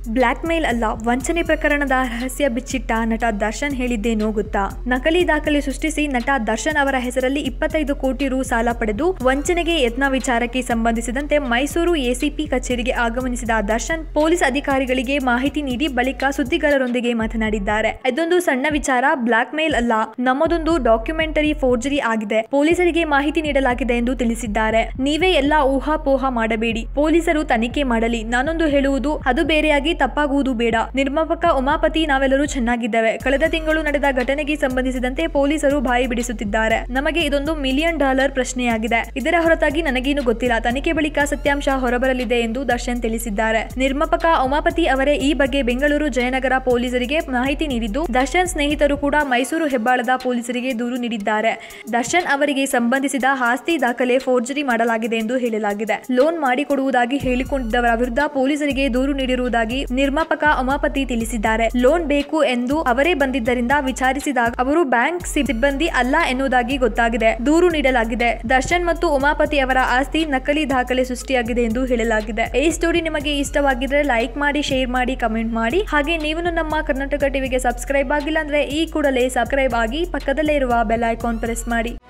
black ಮೇಲ್ ಅಲ್ಲ ವಂಚನೆ ಪ್ರಕರಣದ ರಹಸ್ಯ ಬಿಚ್ಚಿಟ್ಟ ನಟ ದರ್ಶನ್ ಹೇಳಿದ್ದೇನೋ ಗೊತ್ತಾ ನಕಲಿ ದಾಖಲೆ ಸೃಷ್ಟಿಸಿ ನಟ ದರ್ಶನ್ ಅವರ ಹೆಸರಲ್ಲಿ ಇಪ್ಪತ್ತೈದು ಕೋಟಿ ರು ಸಾಲ ಪಡೆದು ವಂಚನೆಗೆ ಯತ್ನ ವಿಚಾರಕ್ಕೆ ಸಂಬಂಧಿಸಿದಂತೆ ಮೈಸೂರು ಎಸಿಪಿ ಕಚೇರಿಗೆ ಆಗಮನಿಸಿದ ದರ್ಶನ್ ಪೊಲೀಸ್ ಅಧಿಕಾರಿಗಳಿಗೆ ಮಾಹಿತಿ ನೀಡಿ ಬಳಿಕ ಸುದ್ದಿಗಾರರೊಂದಿಗೆ ಮಾತನಾಡಿದ್ದಾರೆ ಇದೊಂದು ಸಣ್ಣ ವಿಚಾರ ಬ್ಲ್ಯಾಕ್ ಮೇಲ್ ಅಲ್ಲ ನಮ್ಮದೊಂದು ಡಾಕ್ಯುಮೆಂಟರಿ ಫೋರ್ಜರಿ ಆಗಿದೆ ಪೊಲೀಸರಿಗೆ ಮಾಹಿತಿ ನೀಡಲಾಗಿದೆ ಎಂದು ತಿಳಿಸಿದ್ದಾರೆ ನೀವೇ ಎಲ್ಲಾ ಊಹಾಪೋಹ ಮಾಡಬೇಡಿ ಪೊಲೀಸರು ತನಿಖೆ ಮಾಡಲಿ ನಾನೊಂದು ಹೇಳುವುದು ಅದು ಬೇರೆಯಾಗಿ ತಪ್ಪಾಗುವುದು ಬೇಡ ನಿರ್ಮಾಪಕ ಉಮಾಪತಿ ನಾವೆಲ್ಲರೂ ಚೆನ್ನಾಗಿದ್ದೇವೆ ಕಳೆದ ತಿಂಗಳು ನಡೆದ ಘಟನೆಗೆ ಸಂಬಂಧಿಸಿದಂತೆ ಪೊಲೀಸರು ಬಾಯಿ ಬಿಡಿಸುತ್ತಿದ್ದಾರೆ ನಮಗೆ ಇದೊಂದು ಮಿಲಿಯನ್ ಡಾಲರ್ ಪ್ರಶ್ನೆಯಾಗಿದೆ ಇದರ ಹೊರತಾಗಿ ನನಗೇನು ಗೊತ್ತಿಲ್ಲ ತನಿಖೆ ಬಳಿಕ ಸತ್ಯಾಂಶ ಹೊರಬರಲಿದೆ ಎಂದು ದರ್ಶನ್ ತಿಳಿಸಿದ್ದಾರೆ ನಿರ್ಮಾಪಕ ಉಮಾಪತಿ ಅವರೇ ಈ ಬಗ್ಗೆ ಬೆಂಗಳೂರು ಜಯನಗರ ಪೊಲೀಸರಿಗೆ ಮಾಹಿತಿ ನೀಡಿದ್ದು ದರ್ಶನ್ ಸ್ನೇಹಿತರು ಕೂಡ ಮೈಸೂರು ಹೆಬ್ಬಾಳದ ಪೊಲೀಸರಿಗೆ ದೂರು ನೀಡಿದ್ದಾರೆ ದರ್ಶನ್ ಅವರಿಗೆ ಸಂಬಂಧಿಸಿದ ಆಸ್ತಿ ದಾಖಲೆ ಫೋರ್ಜರಿ ಮಾಡಲಾಗಿದೆ ಎಂದು ಹೇಳಲಾಗಿದೆ ಲೋನ್ ಮಾಡಿಕೊಡುವುದಾಗಿ ಹೇಳಿಕೊಂಡಿದ್ದವರ ವಿರುದ್ಧ ಪೊಲೀಸರಿಗೆ ದೂರು ನೀಡಿರುವುದಾಗಿ ನಿರ್ಮಾಪಕ ಉಮಾಪತಿ ತಿಳಿಸಿದ್ದಾರೆ ಲೋನ್ ಬೇಕು ಎಂದು ಅವರೇ ಬಂದಿದ್ದರಿಂದ ವಿಚಾರಿಸಿದಾಗ ಅವರು ಬ್ಯಾಂಕ್ ಸಿಬ್ಬಂದಿ ಅಲ್ಲ ಎನ್ನುವುದಾಗಿ ಗೊತ್ತಾಗಿದೆ ದೂರು ನೀಡಲಾಗಿದೆ ದರ್ಶನ್ ಮತ್ತು ಉಮಾಪತಿ ಅವರ ಆಸ್ತಿ ನಕಲಿ ದಾಖಲೆ ಸೃಷ್ಟಿಯಾಗಿದೆ ಎಂದು ಹೇಳಲಾಗಿದೆ ಈ ಸ್ಟೋರಿ ನಿಮಗೆ ಇಷ್ಟವಾಗಿದ್ರೆ ಲೈಕ್ ಮಾಡಿ ಶೇರ್ ಮಾಡಿ ಕಮೆಂಟ್ ಮಾಡಿ ಹಾಗೆ ನೀವು ನಮ್ಮ ಕರ್ನಾಟಕ ಟಿವಿಗೆ ಸಬ್ಸ್ಕ್ರೈಬ್ ಆಗಿಲ್ಲ ಅಂದ್ರೆ ಈ ಕೂಡಲೇ ಸಬ್ಸ್ಕ್ರೈಬ್ ಆಗಿ ಪಕ್ಕದಲ್ಲೇ ಇರುವ ಬೆಲ್ ಐಕಾನ್ ಪ್ರೆಸ್ ಮಾಡಿ